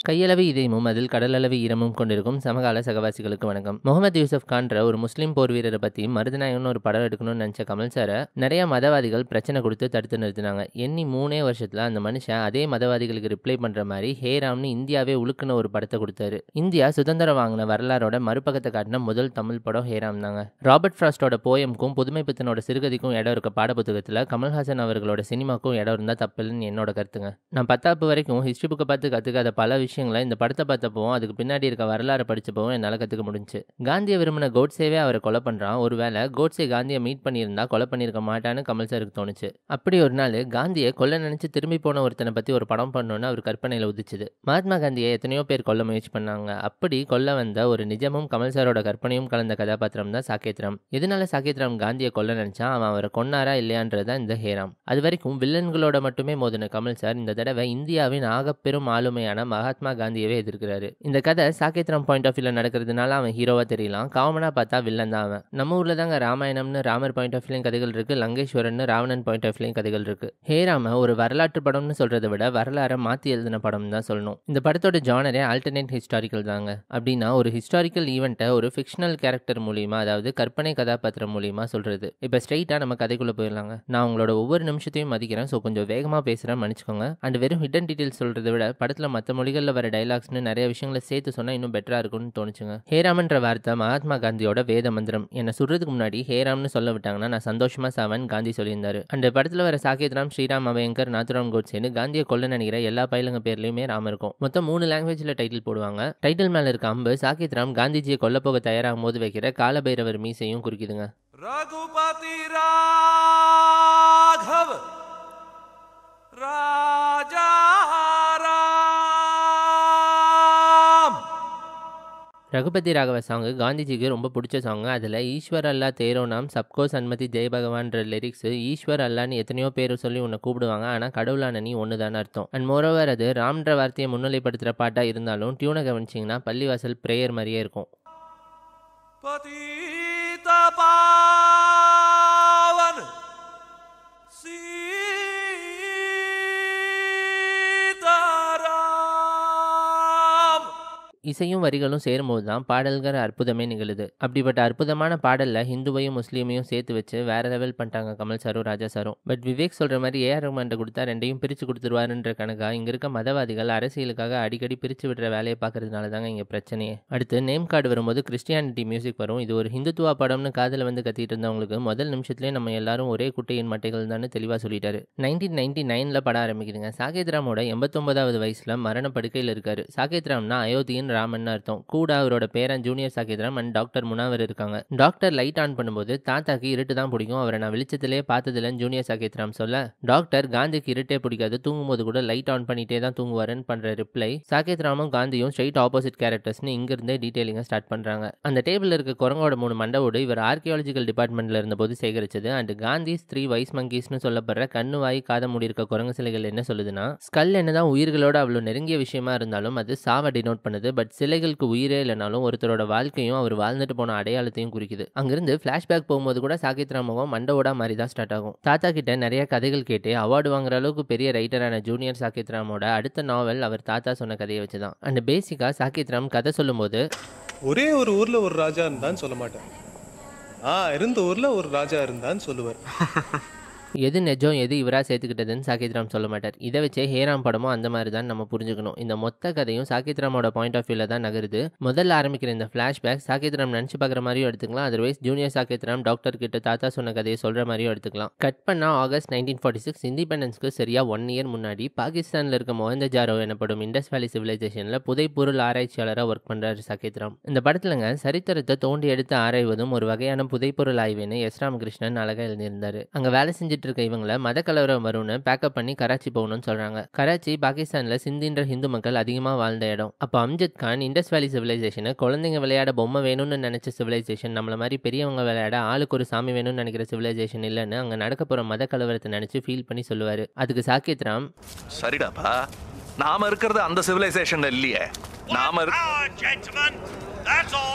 கையளவு இதயமும் அதில் கடலளவு ஈரமும் கொண்டிருக்கும் சமகால சகவாசிகளுக்கு வணக்கம் முகமது யூசப் கான்ற ஒரு முஸ்லீம் போர் வீரரை பற்றி மருதநாயகம்னு ஒரு படம் எடுக்கணும்னு நினச்ச கமல் சாரை நிறைய மதவாதிகள் பிரச்சனை கொடுத்து தடுத்து நிறுத்தினாங்க எண்ணி மூணே வருஷத்தில் அந்த மனுஷன் அதே மதவாதிகளுக்கு ரிப்ளை பண்ணுற மாதிரி ஹேராம்னு இந்தியாவே உழுக்குன ஒரு படத்தை கொடுத்தாரு இந்தியா சுதந்திரம் வாங்கின வரலாறோட மறுபக்கத்தை காட்டின முதல் தமிழ் படம் ஹேராம் தாங்க ராபர்ட் ஃப்ராஸ்டோட போயம்க்கும் புதுமை பித்தனோட சிறுகதைக்கும் இடம் இருக்க பாடப்புத்தகத்தில் கமல்ஹாசன் அவர்களோட சினிமாக்கும் இடம் இருந்தால் தப்பில்லைன்னு என்னோட கருத்துங்க நான் பத்தாப்பு வரைக்கும் ஹிஸ்ட்ரி புக்கை பார்த்து கற்றுக்காத பல விஷயங்களை இந்த படத்தை பார்த்தப்பவும் அதுக்கு பின்னாடி இருக்க வரலாறு படிச்சப்பவும் என்னால் கற்றுக்க முடிஞ்சுச்சு காந்தியை விரும்பின கோட்ஸேவே அவரை கொலை பண்ணுறான் ஒருவேளை கோட்ஸே காந்தியை மீட் பண்ணியிருந்தா கொலை பண்ணியிருக்க மாட்டான்னு கமல் சாருக்கு தோணுச்சு அப்படி ஒரு நாள் காந்தியை கொல்ல நினச்சி திரும்பி போன ஒருத்தனை பற்றி ஒரு படம் பண்ணணும்னு அவர் கற்பனையில் உதிச்சுது மகாத்மா காந்தியை எத்தனையோ பேர் கொல்ல முயற்சி பண்ணாங்க அப்படி கொல்ல வந்த ஒரு நிஜமும் கமல் சாரோட கற்பனையும் கலந்த கதாபாத்திரம் தான் சாகேத்ராம் எதனால சாகேத்ராம் காந்தியை கொல்ல நினச்சா அவன் அவரை கொன்னாரா இல்லையான்றதான் இந்த ஹேராம் அது வரைக்கும் வில்லன்களோட மட்டுமே மோதின கமல் சார் இந்த தடவை இந்தியாவின் ஆகப்பெரும் ஆளுமையான மகாத்மா காந்தியவே எதிர்க்கிறாரு இந்த கதை சாகேத்ராம் பாயிண்ட் ஆஃப் வியூல நடக்கிறதுனால அவன் ஹீரோவா தெரியலாம் காமனா பார்த்தா வில்லன் தான் அவன் நம்ம ஊர்ல தாங்க ராமாயணம்னு ராமர் பாயிண்ட் ஆஃப் வியூலையும் கதைகள் இருக்கு லங்கேஸ்வரன் ராவணன் பாயிண்ட் ஆஃப் வியூலையும் கதைகள் இருக்கு ஹேராம ஒரு வரலாற்று படம்னு சொல்றதை விட வரலாறை மாத்தி எழுதின படம் தான் சொல்லணும் இந்த படத்தோட ஜானரே ஆல்டர்னேட் ஹிஸ்டாரிக்கல் தாங்க அப்படின்னா ஒரு ஹிஸ்டாரிக்கல் ஈவெண்ட்டை ஒரு ஃபிக்ஷனல் கேரக்டர் மூலியமா அதாவது கற்பனை கதாபாத்திரம் மூலியமா சொல்றது இப்போ ஸ்ட்ரைட்டா நம்ம கதைக்குள்ள போயிடலாங்க நான் உங்களோட ஒவ்வொரு நிமிஷத்தையும் மதிக்கிறேன் ஸோ கொஞ்சம் வேகமா பேசுறேன் மன்னிச்சுக்கோங்க அண்ட் வெறும் ஹிடன் டீடைல்ஸ் சொல்றதை விட படத்துல மற்ற மொழிகளில் வர டைலாக்ஸ்னு நிறைய விஷயங்களை சேர்த்து சொன்னா இன்னும் பெட்டரா இருக்கும்னு தோணுச்சுங்க ஹேராம்ன்ற வார்த்தை மகாத்மா காந்தியோட வேத மந்திரம் என்ன சொல்றதுக்கு முன்னாடி ஹேராம்னு சொல்ல விட்டாங்கன்னா நான் சந்தோஷமா சாவன் காந்தி சொல்லியிருந்தாரு அந்த படத்துல வர சாகேத்ராம் ஸ்ரீராம் அவையங்கர் நாத்துராம் கோட்சேன்னு காந்தியை கொல்ல நினைக்கிற எல்லா பயிலுங்க பேர்லயுமே ராம இருக்கும் மொத்தம் மூணு லாங்குவேஜ்ல டைட்டில் போடுவாங்க டைட்டில் மேல இருக்க அம்பு சாகேத்ராம் காந்திஜியை கொல்ல போக தயாராகும் போது வைக்கிற காலபைரவர் மீசையும் குறிக்குதுங்க रघुपति राघव राजा राम ரகுபதி ராகவ சாங்கு காந்திஜிக்கு ரொம்ப பிடிச்ச சாங் அதில் ஈஸ்வர் அல்லா தேரோ நாம் சப்கோ சன்மதி ஜெய் பகவான்ற லிரிக்ஸ் ஈஸ்வர் அல்லான்னு எத்தனையோ பேர் சொல்லி உன்னை கூப்பிடுவாங்க ஆனால் கடவுளான நீ ஒன்று தான் அர்த்தம் அண்ட் மோரோவர் அது ராம்ன்ற வார்த்தையை முன்னிலைப்படுத்துகிற பாட்டாக இருந்தாலும் டியூனை கவனிச்சிங்கன்னா பள்ளிவாசல் ப்ரேயர் மாதிரியே இருக்கும் पतित पावन सीताराम இசையும் வரிகளும் சேரும்போது தான் பாடல்கிற அற்புதமே நிகழுது அப்படிப்பட்ட அற்புதமான பாடலில் ஹிந்துவையும் முஸ்லீமையும் சேர்த்து வச்சு வேற லெவல் பண்ணிட்டாங்க கமல் சாரும் ராஜா சாரும் பட் விவேக் சொல்கிற மாதிரி ஏஆர் ரஹ்மான்ட்ட கொடுத்தா ரெண்டையும் பிரித்து கொடுத்துருவாருன்ற கணக்கா இங்கே இருக்க மதவாதிகள் அரசியலுக்காக அடிக்கடி பிரித்து விடுற வேலையை பார்க்கறதுனால தாங்க இங்கே பிரச்சனையே அடுத்து நேம் கார்டு வரும்போது கிறிஸ்டியானிட்டி மியூசிக் வரும் இது ஒரு ஹிந்துத்துவா படம்னு காதில் வந்து கத்திட்டு இருந்தவங்களுக்கு முதல் நிமிஷத்துலேயே நம்ம எல்லாரும் ஒரே குட்டையின் மட்டைகள் தான் தெளிவாக சொல்லிட்டாரு நைன்டீன் நைன்டி நைனில் படம் ஆரம்பிக்குதுங்க சாகேத் ராமோட எண்பத்தொன்பதாவது வயசில் மரண படுக்கையில் இருக்காரு சாகேத் ராம்னா அயோத்தியின் ராமன் அர்த்தம் கூட அவரோட பேரன் junior Saket Ram and doctor Munawar இருக்காங்க டாக்டர் லைட் ஆன் பண்ணும்போது தாத்தாக்கு இருட்டு தான் பிடிக்கும் அவரை நான் வெளிச்சத்திலே பார்த்ததில்லன்னு ஜூனியர் சாகேத் ராம் சொல்ல டாக்டர் காந்திக்கு இருட்டே பிடிக்காது தூங்கும்போது கூட லைட் ஆன் பண்ணிட்டே தான் தூங்குவாருன்னு பண்ற ரிப்ளை சாகேத் ராமும் காந்தியும் ஸ்ட்ரைட் ஆப்போசிட் கேரக்டர்ஸ்னு இங்கிருந்தே டீடைலிங்க ஸ்டார்ட் பண்றாங்க அந்த டேபிள் இருக்க குரங்கோட மூணு மண்டவோடு இவர் ஆர்கியாலஜிக்கல் டிபார்ட்மெண்ட்ல இருந்தபோது சேகரிச்சது அண்ட் காந்தி த்ரீ வைஸ் மங்கீஸ்னு சொல்லப்படுற கண்ணு வாய் காத மூடி இருக்க குரங்கு சிலைகள் என்ன சொல்லுதுன்னா ஸ்கல் என்னதான் உயிர்களோட அவ்வளோ நெருங்கிய விஷயமா இருந்தாலும் அது சாவை டினோட் பண்ணுது பட் சிலைகளுக்கு உயிரே இல்லைனாலும் ஒருத்தரோட வாழ்க்கையும் அவர் வாழ்ந்துட்டு போன அடையாளத்தையும் குறிக்குது அங்கிருந்து ஃபிளாஷ்பேக் போகும்போது கூட சாகித் ராமவும் மண்டவோட மாதிரி தான் ஸ்டார்ட் ஆகும் தாத்தா கிட்ட நிறைய கதைகள் கேட்டு அவார்டு வாங்குற அளவுக்கு பெரிய ரைட்டரான ஜூனியர் சாகித் ராமோட அடுத்த நாவல் அவர் தாத்தா சொன்ன கதையை வச்சு தான் அண்ட் பேசிக்கா சாகித் ராம் கதை சொல்லும்போது ஒரே ஒரு ஊர்ல ஒரு ராஜா இருந்தான்னு சொல்ல மாட்டார் ஆ இருந்த ஊர்ல ஒரு ராஜா இருந்தான்னு சொல்லுவார் எது நெஜம் எது இவரா சேர்த்துக்கிட்டதுன்னு சாகித் ராம் சொல்ல மாட்டார் இதை வச்சே ஹேராம் படமும் அந்த மாதிரி தான் நம்ம புரிஞ்சுக்கணும் இந்த மொத்த கதையும் சாகித் ராமோட பாயிண்ட் ஆஃப் வியூல தான் நகருது முதல்ல ஆரம்பிக்கிற இந்த ஃபிளாஷ்பேக் சாகித் ராம் நினச்சி பார்க்குற மாதிரியும் எடுத்துக்கலாம் otherwise junior Sakith Ram doctor கிட்ட தாத்தா சொன்ன கதையை சொல்ற மாதிரியும் எடுத்துக்கலாம் கட் பண்ணா ஆகஸ்ட் நைன்டீன் ஃபார்ட்டி சிக்ஸ் இண்டிபெண்டன்ஸ்க்கு சரியா ஒன் இயர் முன்னாடி பாகிஸ்தானில் இருக்க மொஹந்தஜாரோ எனப்படும் இண்டஸ் வேலி சிவிலைசேஷனில் புதைப்பொருள் ஆராய்ச்சியாளராக ஒர்க் பண்றாரு சாகித் ராம் இந்த படத்துலங்க சரித்திரத்தை தோண்டி எடுத்து ஆராய்வதும் ஒரு வகையான புதைப்பொருள் ஆய்வுன்னு எஸ் ராமகிருஷ்ணன் அழகா எழுதியிருந்தாரு அங்க வேலை செஞ்சுட்டு இருக்க இவங்கள மத கலவரம் வரும்னு பேக்கப் பண்ணி கராச்சி போகணும்னு சொல்றாங்க கராச்சி பாகிஸ்தான்ல சிந்தின்ற ஹிந்து மக்கள் அதிகமா வாழ்ந்த இடம் அப்போ அம்ஜத் கான் இண்டஸ் வேலி சிவிலைசேஷனை குழந்தைங்க விளையாட பொம்மை வேணும்னு நினைச்ச சிவிலைசேஷன் நம்மள மாதிரி பெரியவங்க விளையாட ஆளுக்கு ஒரு சாமி வேணும்னு நினைக்கிற சிவிலைசேஷன் இல்லைன்னு அங்க நடக்க போற மத கலவரத்தை நினைச்சு ஃபீல் பண்ணி சொல்லுவாரு அதுக்கு சாக்கித் ராம் சரிடாப்பா நாம இருக்கிறது அந்த சிவிலைசேஷன்ல இல்லையே நாம இருக்க Hour, gentlemen. That's all.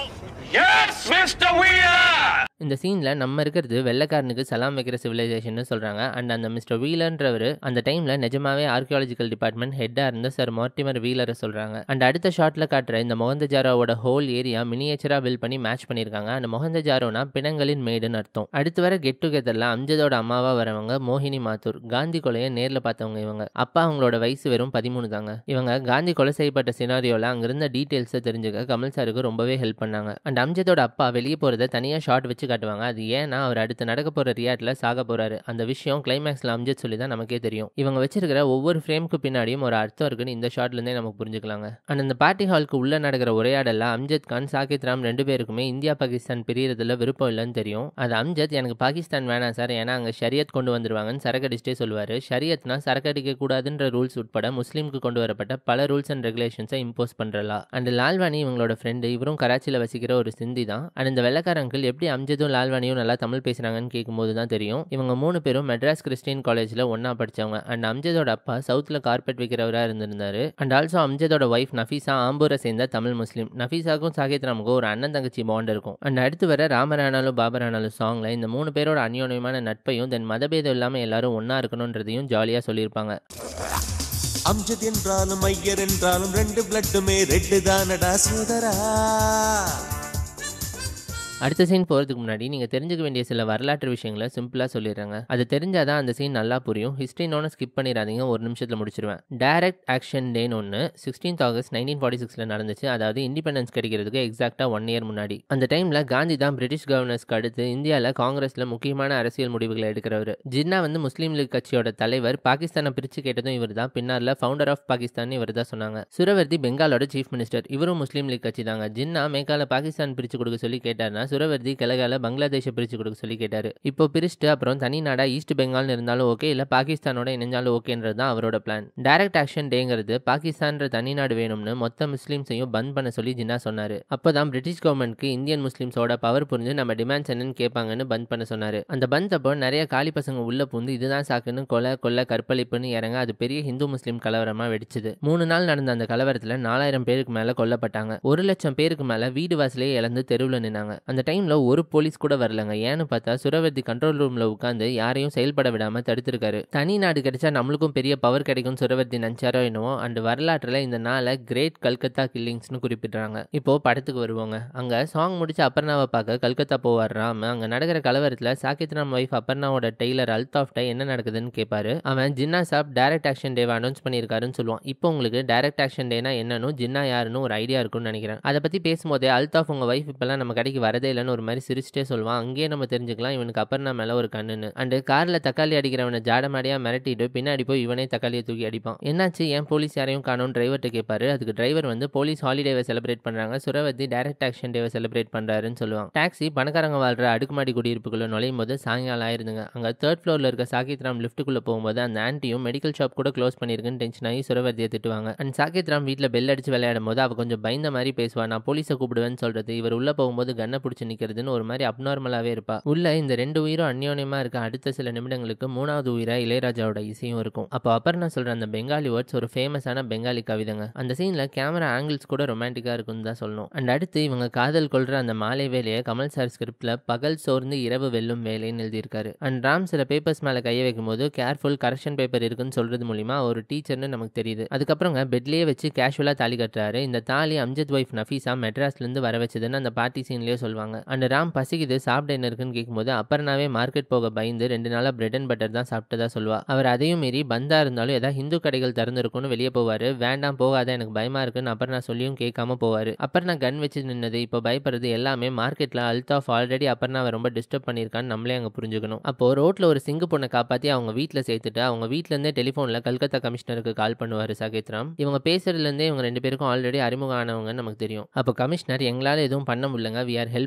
Yes, Mr. Wheeler! இந்த சீனில் நம்ம இருக்கிறது வெள்ளைக்காரனுக்கு சலாம் வைக்கிற சிவிலைசேஷன் சொல்கிறாங்க அண்ட் அந்த மிஸ்டர் வீலர்ன்றவர் அந்த டைமில் நிஜமாவே ஆர்கியாலஜிக்கல் டிபார்ட்மெண்ட் ஹெட்டாக இருந்த சார் மார்டிமர் வீலரை சொல்கிறாங்க அண்ட் அடுத்த ஷாட்டில் காட்டுற இந்த மொஹந்தஜாரோவோட ஹோல் ஏரியா மினியேச்சராக பில் பண்ணி மேட்ச் பண்ணியிருக்காங்க அந்த மொஹந்தஜாரோனா பிணங்களின் மேடுன்னு அர்த்தம் அடுத்து வர கெட் டுகெதரில் அம்ஜதோட அம்மாவாக வரவங்க மோகினி மாத்தூர் காந்தி கொலையை நேரில் பார்த்தவங்க இவங்க அப்பா அவங்களோட வயசு வெறும் பதிமூணு தாங்க இவங்க காந்தி கொலை செய்யப்பட்ட சினாரியோவில் அங்கிருந்த டீட்டெயில்ஸை தெரிஞ்சுக்க கமல் சாருக்கு ரொம்பவே ஹெல்ப் பண்ணாங்க அண்ட் அம்ஜதோட அப்பா வெளியே போகிறத தனியாக ஷாட் வச்சு காட்டுவாங்க அது ஏன்னா அவர் அடுத்து நடக்க போகிற ரியாட்டில் சாக போகிறாரு அந்த விஷயம் கிளைமேக்ஸில் அம்ஜத் சொல்லி தான் நமக்கே தெரியும் இவங்க வச்சிருக்கிற ஒவ்வொரு ஃப்ரேமுக்கு பின்னாடியும் ஒரு அர்த்தம் இருக்குன்னு இந்த ஷாட்லேருந்தே நமக்கு புரிஞ்சுக்கலாங்க அண்ட் அந்த பார்ட்டி ஹாலுக்கு உள்ளே நடக்கிற உரையாடலில் அம்ஜத் கான் சாகித் ராம் ரெண்டு பேருக்குமே இந்தியா பாகிஸ்தான் பிரியறதுல விருப்பம் இல்லைன்னு தெரியும் அது அம்ஜத் எனக்கு பாகிஸ்தான் வேணாம் சார் ஏன்னா அங்கே ஷரியத் கொண்டு வந்துருவாங்கன்னு சரக்கடிச்சிட்டே சொல்லுவார் ஷரியத்னா சரக்கடிக்க கூடாதுன்ற ரூல்ஸ் உட்பட முஸ்லீமுக்கு கொண்டு வரப்பட்ட பல ரூல்ஸ் அண்ட் ரெகுலேஷன்ஸை இம்போஸ் பண்ணுறலா அண்ட் லால்வானி இவங்களோட ஃப்ரெண்டு இவரும் கராச்சியில் வசிக்கிற ஒரு சிந்தி தான் அண்ட் இந்த வெள்ளக்கார அங்கிள் எப்படி அம்ஜதும் லால்வானியும் நல்லா தமிழ் பேசுகிறாங்கன்னு கேட்கும்போது தான் தெரியும் இவங்க மூணு பேரும் மெட்ராஸ் கிறிஸ்டியன் காலேஜில் ஒன்றா படித்தவங்க அண்ட் அம்ஜதோட அப்பா சவுத்தில் கார்பெட் வைக்கிறவராக இருந்திருந்தாரு அண்ட் ஆல்சோ அம்ஜதோட ஒய்ஃப் நஃபீஸா ஆம்பூரை சேர்ந்த தமிழ் முஸ்லீம் நஃபீஸாக்கும் சாகித் ராமுக்கும் ஒரு அண்ணன் தங்கச்சி பாண்ட் இருக்கும் அண்ட் அடுத்து வர ராமரானாலும் பாபரானாலும் சாங்கில் இந்த மூணு பேரோட அந்யோன்யமான நட்பையும் தென் மதபேதம் இல்லாமல் எல்லாரும் ஒன்றா இருக்கணுன்றதையும் ஜாலியாக சொல்லியிருப்பாங்க அம்ஜத் என்றாலும் ஐயர் என்றாலும் ரெண்டு பிளட்டுமே ரெட்டு தானடா சோதரா அடுத்த சீன் போகிறதுக்கு முன்னாடி நீங்கள் தெரிஞ்சுக்க வேண்டிய சில வரலாற்று விஷயங்களை சிம்பிளாக சொல்லிடுறாங்க அது தெரிஞ்சாதான் அந்த சீன் நல்லா புரியும் ஹிஸ்ட்ரினோன்னு ஸ்கிப் பண்ணிடாதீங்க ஒரு நிமிஷத்தில் முடிச்சிருவேன் டைரக்ட் ஆக்ஷன் டேன்னு ஒன்று சிக்ஸ்டீன்த் ஆகஸ்ட் நைன்டீன் ஃபார்ட்டி சிக்ஸில் நடந்துச்சு அதாவது இண்டிபெண்டன்ஸ் கிடைக்கிறதுக்கு எக்ஸாக்டாக ஒன் இயர் முன்னாடி அந்த டைமில் காந்தி தான் பிரிட்டிஷ் கவர்னர்ஸ்க்கு அடுத்து இந்தியாவில் காங்கிரஸில் முக்கியமான அரசியல் முடிவுகளை எடுக்கிறவர் ஜின்னா வந்து முஸ்லீம் லீக் கட்சியோட தலைவர் பாகிஸ்தானை பிரித்து கேட்டதும் இவர் தான் பின்னாரில் ஃபவுண்டர் ஆஃப் பாகிஸ்தான் இவர் தான் சொன்னாங்க சுரவர்தி பெங்காலோட சீஃப் மினிஸ்டர் இவரும் முஸ்லீம் லீக் கட்சி தாங்க ஜின்னா மேற்கால பாகிஸ்தான் பிரித்து கொடுக்க சொல்லி கேட்டார்னா சுரவர்தி கிழகால பங்களாதேஷை பிரித்து கொடுக்க சொல்லி கேட்டார் இப்போ பிரிச்சுட்டு அப்புறம் தனி நாடா ஈஸ்ட் பெங்கால்னு இருந்தாலும் ஓகே இல்லை பாகிஸ்தானோட இணைஞ்சாலும் ஓகேன்றது தான் அவரோட பிளான் டைரக்ட் ஆக்ஷன் டேங்கிறது பாகிஸ்தான்ற தனி நாடு வேணும்னு மொத்த முஸ்லீம்ஸையும் பந்த் பண்ண சொல்லி ஜின்னா சொன்னார் அப்போ தான் பிரிட்டிஷ் கவர்மெண்ட்க்கு இந்தியன் முஸ்லீம்ஸோட பவர் புரிஞ்சு நம்ம டிமாண்ட்ஸ் என்னன்னு கேட்பாங்கன்னு பந்த் பண்ண சொன்னார் அந்த பந்த் அப்போ நிறைய காலி பசங்க உள்ள பூந்து இதுதான் சாக்குன்னு கொலை கொலை கற்பழிப்புன்னு இறங்க அது பெரிய ஹிந்து முஸ்லீம் கலவரமாக வெடிச்சுது மூணு நாள் நடந்த அந்த கலவரத்தில் நாலாயிரம் பேருக்கு மேலே கொல்லப்பட்டாங்க ஒரு லட்சம் பேருக்கு மேலே வீடு வாசலே இழந்து தெருவில் நின்னாங்க அந்த டைமில் ஒரு போலீஸ் கூட வரலங்க ஏன்னு பார்த்தா சுரவர்தி கண்ட்ரோல் ரூமில் உட்காந்து யாரையும் செயல்பட விடாமல் தடுத்திருக்காரு தனி நாடு கிடைச்சா நம்மளுக்கும் பெரிய பவர் கிடைக்கும் சுரவர்தி நினச்சாரோ என்னவோ அண்ட் வரலாற்றில் இந்த நாளை கிரேட் கல்கத்தா கில்லிங்ஸ்னு குறிப்பிடுறாங்க இப்போ படத்துக்கு வருவாங்க அங்கே சாங் முடிச்சு அபர்ணாவை பார்க்க கல்கத்தா போவார் ராம் அங்கே நடக்கிற கலவரத்தில் சாகித் ராம் ஒய்ஃப் அபர்ணாவோட டெய்லர் அல்தாஃப்ட என்ன நடக்குதுன்னு கேட்பாரு அவன் ஜின்னா சாப் டைரக்ட் ஆக்ஷன் டேவை அனௌன்ஸ் பண்ணியிருக்காருன்னு சொல்லுவான் இப்போ உங்களுக்கு டைரக்ட் ஆக்ஷன் டேனா என்னன்னு ஜின்னா யாருன்னு ஒரு ஐடியா இருக்கும்னு நினைக்கிறேன் அதை பற்றி பேசும்போதே அல்தாஃப் உங்கள் ஒய்ஃப் இப்போல்லாம் நம்ம கடைக்கு வரதே இல்லைன்னு ஒரு மாதிரி சிரிச்சிட்டே சொல்லுவான் அங்கேயே நம்ம தெரிஞ்சுக்கலாம் இவனுக்கு அபர்ணா மேலே ஒரு கண்ணுன்னு அண்டு காரில் தக்காளி அடிக்கிறவனை ஜாடமாடியாக மிரட்டிட்டு பின்னாடி போய் இவனே தக்காளியை தூக்கி அடிப்பான் என்னாச்சு ஏன் போலீஸ் யாரையும் காணும் டிரைவர்கிட்ட கேட்பாரு அதுக்கு டிரைவர் வந்து போலீஸ் ஹாலிடேவை செலிப்ரேட் பண்ணுறாங்க சுரவதி டைரக்ட் ஆக்ஷன் டேவை செலிப்ரேட் பண்ணுறாருன்னு சொல்லுவாங்க டாக்ஸி பணக்காரங்க வாழ்ற அடுக்குமாடி குடியிருப்புக்குள்ள நுழையும் போது சாயங்காலம் ஆயிருதுங்க அங்கே தேர்ட் ஃப்ளோரில் இருக்க சாகித் ராம் லிஃப்ட்டுக்குள்ளே போகும்போது அந்த ஆன்ட்டியும் மெடிக்கல் ஷாப் கூட க்ளோஸ் பண்ணியிருக்குன்னு டென்ஷன் ஆகி சுரவர்தியை திட்டுவாங்க அண்ட் சாகித் ராம் வீட்டில் பெல் அடிச்சு விளையாடும் போது அவ கொஞ்சம் பயந்த மாதிரி பேசுவா நான் போலீஸை கூப்பிடுவேன்னு சொல்றது இவர் உள்ள போகும்போது கண்ணை பிடிச்சி நிற்கிறதுன்னு ஒரு மாதிரி அப்நார்மலாகவே இருப்பா உள்ள இந்த ரெண்டு உயிரும் அந்யோன்யமா இருக்க அடுத்த சில நிமிடங்களுக்கு மூணாவது உயிரா இளையராஜாவோட இசையும் இருக்கும் அப்போ அபர்ணா சொல்ற அந்த பெங்காலி வேர்ட்ஸ் ஒரு ஃபேமஸான பெங்காலி கவிதைங்க அந்த சீன்ல கேமரா ஆங்கிள்ஸ் கூட ரொமான்டிக்கா இருக்குன்னு தான் சொல்லணும் அண்ட் அடுத்து இவங்க காதல் கொள்ற அந்த மாலை வேலையை கமல் சார் ஸ்கிரிப்ட்ல பகல் சோர்ந்து இரவு வெல்லும் வேலைன்னு எழுதியிருக்காரு அண்ட் ராம் சில பேப்பர்ஸ் மேல கையை வைக்கும் போது கேர்ஃபுல் கரெக்ஷன் பேப்பர் இருக்குன்னு சொல்றது மூலியமா ஒரு டீச்சர்னு நமக்கு தெரியுது அதுக்கப்புறங்க பெட்லயே வச்சு கேஷுவலா தாலி கட்டுறாரு இந்த தாலி அம்ஜத் ஒய்ஃப் நஃபீஸா மெட்ராஸ்ல இருந்து வர வச்சதுன்னு அந்த பார்ட்டி சீன்லயே சொல்லுவாங்க அண்ட் ராம் பசிக்குது சாப்பிட என்ன இருக்குன்னு கேட்கும்போது அப்புறனாவே மார்க்கெட் போக பயந்து ரெண்டு நாளா பிரெட் அண்ட் பட்டர் தான் சாப்பிட்டதா சொல்லுவா அவர் அதையும் மீறி பந்தா இருந்தாலும் ஏதாவது ஹிந்து கடைகள் திறந்திருக்கும்னு வெளியே போவாரு வேண்டாம் போகாத எனக்கு பயமா இருக்குன்னு அப்புறம் நான் சொல்லியும் கேட்காம போவாரு அப்புறம் நான் கன் வச்சு நின்னது இப்போ பயப்படுறது எல்லாமே மார்க்கெட்ல அல்தாஃப் ஆல்ரெடி அப்புறம் ரொம்ப டிஸ்டர்ப் பண்ணியிருக்கான்னு நம்மளே அங்கே புரிஞ்சுக்கணும் அப்போ ரோட்ல ஒரு சிங்கு பொண்ணை காப்பாத்தி அவங்க வீட்டில் சேர்த்துட்டு அவங்க வீட்ல இருந்தே டெலிஃபோன்ல கல்கத்தா கமிஷனருக்கு கால் பண்ணுவாரு சாகேத் ராம் இவங்க பேசுறதுல இருந்தே இவங்க ரெண்டு பேருக்கும் ஆல்ரெடி அறிமுகம் ஆனவங்கன்னு நமக்கு தெரியும் அப்போ கமிஷனர் எங்களால் எதுவும் பண்ண முடியலங்க வி ஆர் ஹெல்பிங்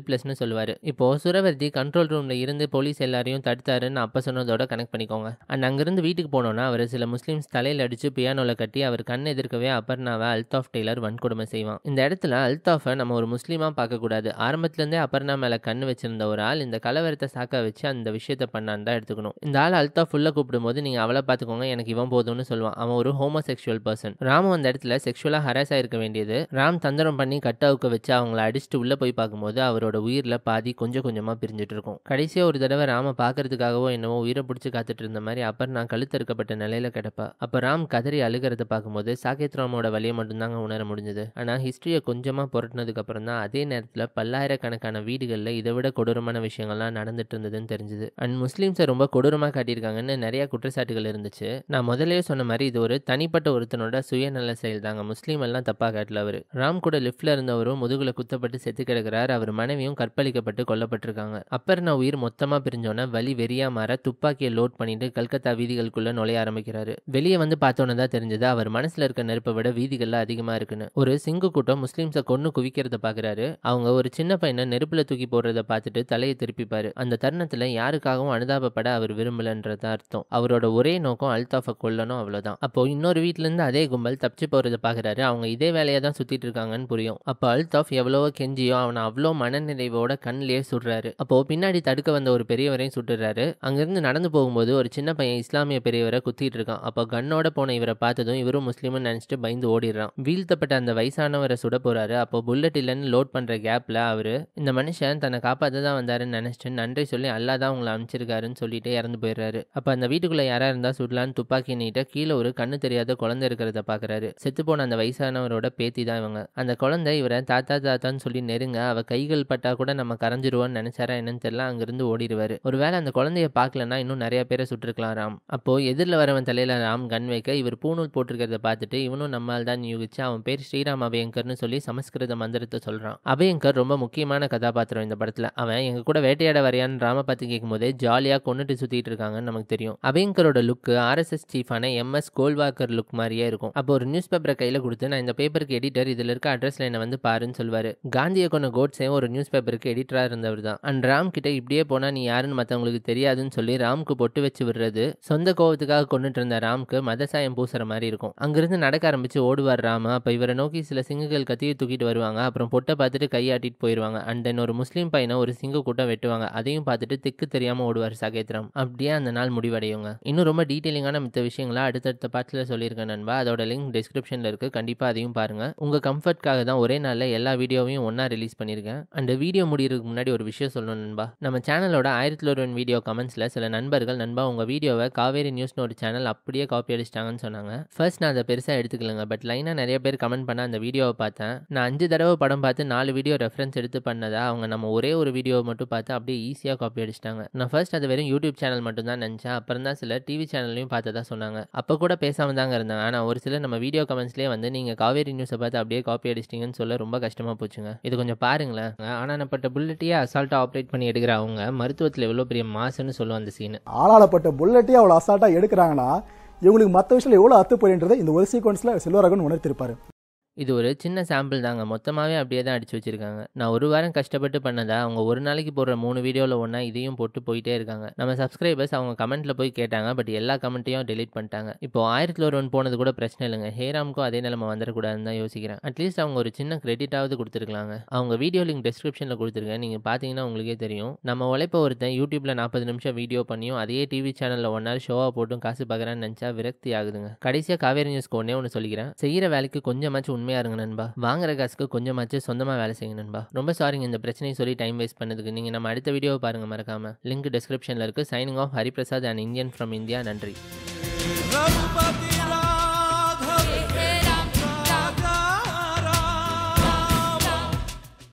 ஹெல்ப்லெஸ்னு சொல்லுவார் இப்போ சுரவர்த்தி கண்ட்ரோல் ரூமில் இருந்து போலீஸ் எல்லாரையும் தடுத்தாருன்னு அப்போ சொன்னதோட கனெக்ட் பண்ணிக்கோங்க அண்ட் அங்கேருந்து வீட்டுக்கு போனோன்னா அவர் சில முஸ்லீம்ஸ் தலையில் அடித்து பியானோவில் கட்டி அவர் கண் எதிர்க்கவே அபர்ணாவை அல்தாஃப் டெய்லர் வன்கொடுமை செய்வான் இந்த இடத்துல அல்தாஃபை நம்ம ஒரு முஸ்லீமாக பார்க்கக்கூடாது ஆரம்பத்துலேருந்தே அபர்ணா மேலே கண் வச்சிருந்த ஒரு ஆள் இந்த கலவரத்தை சாக்க வச்சு அந்த விஷயத்தை பண்ணான்னு தான் எடுத்துக்கணும் இந்த ஆள் அல்தாஃப் ஃபுல்லாக கூப்பிடும்போது நீங்கள் அவளை பார்த்துக்கோங்க எனக்கு இவன் போதும்னு சொல்லுவான் அவன் ஒரு ஹோமோசெக்சுவல் பர்சன் ராமும் அந்த இடத்துல செக்ஷுவலாக ஹராஸ் ஆயிருக்க வேண்டியது ராம் தந்திரம் பண்ணி கட்டவுக்க வச்சு அவங்கள அடிச்சுட்டு உள்ளே போய் பார்க்கும்போது அவரோட உயிரில் பாதி கொஞ்சம் கொஞ்சமாக பிரிஞ்சுட்டு இருக்கும் கடைசியாக ஒரு தடவை ராம பார்க்கறதுக்காகவோ என்னவோ உயிரை பிடிச்சி காத்துட்டு இருந்த மாதிரி அப்புறம் நான் கழுத்தறுக்கப்பட்ட நிலையில கிடப்பா அப்போ ராம் கதறி அழுகிறத பார்க்கும்போது சாகேத் ராமோட வழியை மட்டும்தாங்க உணர முடிஞ்சது ஆனால் ஹிஸ்ட்ரியை கொஞ்சமாக புரட்டினதுக்கு அப்புறம் தான் அதே நேரத்தில் பல்லாயிரக்கணக்கான வீடுகளில் இதை விட கொடூரமான விஷயங்கள்லாம் நடந்துட்டு இருந்ததுன்னு தெரிஞ்சுது அண்ட் முஸ்லீம்ஸை ரொம்ப கொடூரமாக காட்டியிருக்காங்கன்னு நிறைய குற்றச்சாட்டுகள் இருந்துச்சு நான் முதல்லயே சொன்ன மாதிரி இது ஒரு தனிப்பட்ட ஒருத்தனோட சுயநல செயல் தாங்க முஸ்லீம் எல்லாம் தப்பாக காட்டல அவர் ராம் கூட லிஃப்ட்ல இருந்தவரும் முதுகுல குத்தப்பட்டு செத்து கிடக்கிறார் அவர் மனைவியும் கற்பழிக்கப்பட்டு கொல்லப்பட்டிருக்காங்க அப்பர்ணா உயிர் மொத்தமாக பிரிஞ்சோன்னே வலி வெறியா மாற துப்பாக்கியை லோட் பண்ணிட்டு கல்கத்தா வீதிகளுக்குள்ள நுழைய ஆரம்பிக்கிறாரு வெளியே வந்து பார்த்தோன்னே தான் தெரிஞ்சது அவர் மனசுல இருக்க நெருப்பை விட வீதிகள்ல அதிகமா இருக்குன்னு ஒரு சிங்கு கூட்டம் முஸ்லீம்ஸை கொன்னு குவிக்கிறத பாக்குறாரு அவங்க ஒரு சின்ன பையனை நெருப்புல தூக்கி போடுறத பார்த்துட்டு தலையை திருப்பிப்பாரு அந்த தருணத்துல யாருக்காகவும் அனுதாபப்பட அவர் விரும்பலன்றது அர்த்தம் அவரோட ஒரே நோக்கம் அல்தாஃபை கொல்லணும் அவ்வளவுதான் அப்போ இன்னொரு வீட்ல இருந்து அதே கும்பல் தப்பிச்சு போறத பாக்குறாரு அவங்க இதே வேலையை தான் சுத்திட்டு இருக்காங்கன்னு புரியும் அப்போ அல்தாஃப் எவ்வளவோ கெஞ்சியோ அவனை அவ்வளோ மனநிறைவோட கண்ணிலேயே சுடுறாரு அப்போ பின்னாடி தடுக்க வந்த ஒரு பெரியவரையும் சுட்டுறாரு அங்கிருந்து நடந்து போகும்போது ஒரு சின்ன பையன் இஸ்லாமிய பெரியவரை குத்திட்டு இருக்கான் அப்போ கண்ணோட போன இவரை பார்த்ததும் இவரும் முஸ்லீம்னு நினைச்சிட்டு பயந்து ஓடிடுறான் வீழ்த்தப்பட்ட அந்த வயசானவரை சுட போறாரு அப்போ புல்லட் இல்லைன்னு லோட் பண்ற கேப்ல அவரு இந்த மனுஷன் தன்னை காப்பாற்ற தான் வந்தாருன்னு நினைச்சிட்டு நன்றி சொல்லி அல்லா தான் உங்களை அனுப்பிச்சிருக்காருன்னு சொல்லிட்டு இறந்து போயிடுறாரு அப்போ அந்த வீட்டுக்குள்ள யாரா இருந்தா சுடலான்னு துப்பாக்கி நீட்ட கீழே ஒரு கண்ணு தெரியாத குழந்தை இருக்கிறத பாக்குறாரு செத்து போன அந்த வயசானவரோட பேத்தி தான் இவங்க அந்த குழந்தை இவரை தாத்தா தாத்தான்னு சொல்லி நெருங்க அவ கைகள் பட்டா கூட நம்ம கரைஞ்சிருவோம்னு நினைச்சாரா என்னன்னு தெரியல அங்கிருந்து ஓடிடுவாரு ஒருவேளை அந்த குழந்தைய பார்க்கலன்னா இன்னும் நிறைய பேரை சுட்டிருக்கலாம் ராம் அப்போ எதிரில் வரவன் தலையில ராம் கன் வைக்க இவர் பூணூல் போட்டிருக்கிறத பார்த்துட்டு இவனும் நம்மால் தான் யூகிச்சு அவன் பேர் ஸ்ரீராம் அபயங்கர்னு சொல்லி சமஸ்கிருத மந்திரத்தை சொல்றான் அபயங்கர் ரொம்ப முக்கியமான கதாபாத்திரம் இந்த படத்துல அவன் எங்க கூட வேட்டையாட வரையான்னு ராம பார்த்து கேட்கும்போதே ஜாலியா கொண்டுட்டு சுத்திட்டு இருக்காங்கன்னு நமக்கு தெரியும் அபயங்கரோட லுக்கு ஆர்எஸ்எஸ் சீஃபான எம்எஸ் கோல்வாக்கர் லுக் மாதிரியே இருக்கும் அப்போ ஒரு நியூஸ் பேப்பரை கையில கொடுத்து நான் இந்த பேப்பருக்கு எடிட்டர் இதுல இருக்க அட்ரஸ்ல என்ன வந்து பாருன்னு சொல்வாரு காந்தியை கொண்ட கோட்ஸே ஒரு நியூஸ் பேப்பருக்கு எடிட்டரா இருந்தவர் தான் அண்ட் ராம் கிட்ட இப்படியே போனா நீ யாருன்னு மத்தவங்களுக்கு தெரியாதுன்னு சொல்லி ராம்க்கு பொட்டு வச்சு விடுறது சொந்த கோவத்துக்காக கொண்டுட்டு இருந்த ராம்க்கு மதசாயம் பூசுற மாதிரி இருக்கும் அங்கிருந்து நடக்க ஆரம்பிச்சு ஓடுவார் ராம அப்ப இவரை நோக்கி சில சிங்குகள் கத்தியை தூக்கிட்டு வருவாங்க அப்புறம் பொட்டை பார்த்துட்டு கையாட்டிட்டு போயிடுவாங்க அண்ட் தென் ஒரு முஸ்லீம் பையனை ஒரு சிங்க கூட்டம் வெட்டுவாங்க அதையும் பார்த்துட்டு திக்கு தெரியாம ஓடுவார் சகேத்ராம் அப்படியே அந்த நாள் முடிவடையுங்க இன்னும் ரொம்ப டீட்டெயிலிங்கான மித்த விஷயங்களா அடுத்தடுத்த பார்ட்ஸில் சொல்லியிருக்கேன் நண்பா அதோட லிங்க் டிஸ்கிரிப்ஷனில் இருக்குது கண்டிப்பாக அதையும் பாருங்கள் உங்கள் கம்ஃபர்ட்காக தான் ஒரே நாளில் எல்லா வீடியோவையும் ஒன்றா ரிலீஸ் பண்ணியிருக்கேன் அந்த வீடியோ முடியறதுக்கு முன்னாடி ஒரு விஷயம் சொல்லணும் நண்பா நம்ம சேனலோட ஆயிரத்தி ஒரு வீடியோ கமெண்ட்ஸில் சில நண்பர்கள் நண்பா உங்கள் வீடியோவை காவேரி நியூஸ்னு ஒரு சேனல் அப்படியே காப்பி அடிச்சிட்டாங்கன்னு சொன்னாங்க ஃபர்ஸ்ட் நான் அதை பெருசாக எடுத்துக்கலங்க பட் லைனாக நிறைய பேர் கமெண்ட் பண்ண அந்த வீடியோவை பார்த்தேன் நான் அஞ்சு தடவை படம் பார்த்து நாலு வீடியோ ரெஃபரன்ஸ் எடுத்து பண்ணதா அவங்க நம்ம ஒரே ஒரு வீடியோவை மட்டும் பார்த்து அப்படியே ஈஸியாக காப்பி அடிச்சிட்டாங்க நான் ஃபர்ஸ்ட் அது வெறும் யூடியூப் சேனல் மட்டும் தான் நினச்சேன் அப்புறம் தான் சில டிவி சேனல்லையும் பார்த்ததா சொன்னாங்க அப்போ கூட பேசாமல் தாங்க இருந்தாங்க ஆனால் ஒரு சிலர் நம்ம வீடியோ கமெண்ட்ஸ்லேயே வந்து நீங்கள் காவேரி நியூஸை பார்த்து அப்படியே காப்பி அடிச்சிட்டிங்கன்னு சொல்ல ரொம்ப கஷ்டமாக போச்சுங்க இது கொஞ்சம் பாருங்களேன் ஆனானப்பட்ட புல்லட்டையே அசால்ட்டாக ஆப்ரேட் பண்ணி எடுக்கிற அவங்க மருத்துவத்தில் எவ்வளோ பெரிய மாசுன்னு சொல்லுவோம் அந்த சீன் ஆளாளப்பட்ட புல்லட்டே அவ்வளோ அசால்ட்டாக எடுக்கிறாங்கன்னா இவங்களுக்கு மற்ற விஷயத்தில் எவ்வளோ அத்துப்படின்றதை இந்த ஒரு சீக்வன்ஸில் செல்வராகவன் உணர்த்திருப்பாரு இது ஒரு சின்ன சாம்பிள் தாங்க மொத்தமாகவே அப்படியே தான் அடிச்சு வச்சிருக்காங்க நான் ஒரு வாரம் கஷ்டப்பட்டு பண்ணதா அவங்க ஒரு நாளைக்கு போடுற மூணு வீடியோவில் ஒன்றா இதையும் போட்டு போயிட்டே இருக்காங்க நம்ம சப்ஸ்கிரைபர்ஸ் அவங்க கமெண்ட்டில் போய் கேட்டாங்க பட் எல்லா கமெண்ட்டையும் டெலீட் பண்ணிட்டாங்க இப்போ ஆயிரத்தில் ஒருவன் போனது கூட பிரச்சனை இல்லைங்க ஹேராமுக்கும் அதே நிலைமை வந்துடக்கூடாதுன்னு தான் யோசிக்கிறேன் அட்லீஸ்ட் அவங்க ஒரு சின்ன கிரெடிட்டாவது கொடுத்துருக்கலாங்க அவங்க வீடியோ லிங்க் டிஸ்கிரிப்ஷனில் கொடுத்துருக்கேன் நீங்கள் பார்த்தீங்கன்னா உங்களுக்கே தெரியும் நம்ம உழைப்ப ஒருத்தன் யூடியூப்பில் நாற்பது நிமிஷம் வீடியோ பண்ணியும் அதே டிவி சேனலில் ஒன் ஹவர் ஷோவாக போட்டும் காசு பார்க்குறேன்னு நினச்சா விரக்தி ஆகுதுங்க கடைசியாக காவேரி நியூஸ்க்கு ஒன்றே ஒன்று சொல்லிக்கிறேன் செய்கிற வேலைக்கு கொஞ்சமாச்சும் உண்மையாக இருங்க நண்பா வாங்குற காசுக்கு கொஞ்சமாச்சும் சொந்தமாக வேலை செய்யுங்க நண்பா ரொம்ப சாரிங்க இந்த பிரச்சனையை சொல்லி டைம் வேஸ்ட் பண்ணதுக்கு நீங்கள் நம்ம அடுத்த வீடியோவை பாருங்கள் மறக்காம லிங்க் டிஸ்கிரிப்ஷனில் இருக்குது signing off Hariprasad and Indian from India நன்றி ரகுபதி